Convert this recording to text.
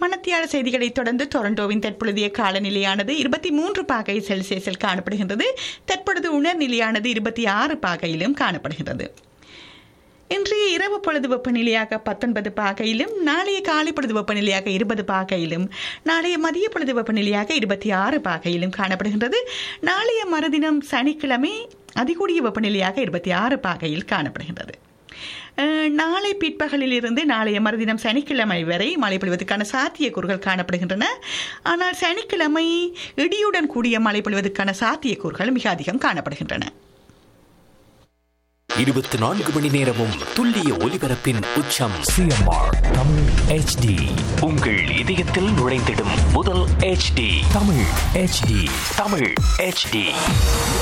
மணத்தியால செய்திகளைத் தொடர்ந்து டொரண்டோவின் தற்பொழுதைய காலநிலையானது இருபத்தி மூன்று பாகை செல்சியஸில் காணப்படுகின்றது தற்பொழுது உணர்நிலையானது இருபத்தி ஆறு பாகையிலும் காணப்படுகிறது இன்றைய இரவு பொழுது வெப்பநிலையாக பத்தொன்பது பாகையிலும் நாளைய காலை பொழுது வெப்பநிலையாக இருபது பாகையிலும் நாளைய மதிய பொழுது வெப்பநிலையாக இருபத்தி ஆறு பாகையிலும் காணப்படுகின்றது நாளைய மறுதினம் சனிக்கிழமை அதிகூடிய வெப்பநிலையாக இருபத்தி ஆறு பாகையில் காணப்படுகின்றது அஹ், நாளை பிற்பகலில் இருந்து நாளைய மறுதினம் சனிக்கிழமை வரை மழை பொழிவதற்கான சாத்தியக்கூறுகள் காணப்படுகின்றன ஆனால் சனிக்கிழமை இடியுடன் கூடிய மழை பொழிவதற்கான சாத்தியக்கூறுகள் மிக அதிகம் காணப்படுகின்றன இருபத்தி நான்கு மணி நேரமும் துல்லிய ஒலிபரப்பின் உச்சம் சிஎம்ஆர் தமிழ் ஹெச்டி உங்கள் இதயத்தில் நுழைந்திடும் முதல் HD Tamil HD Tamil HD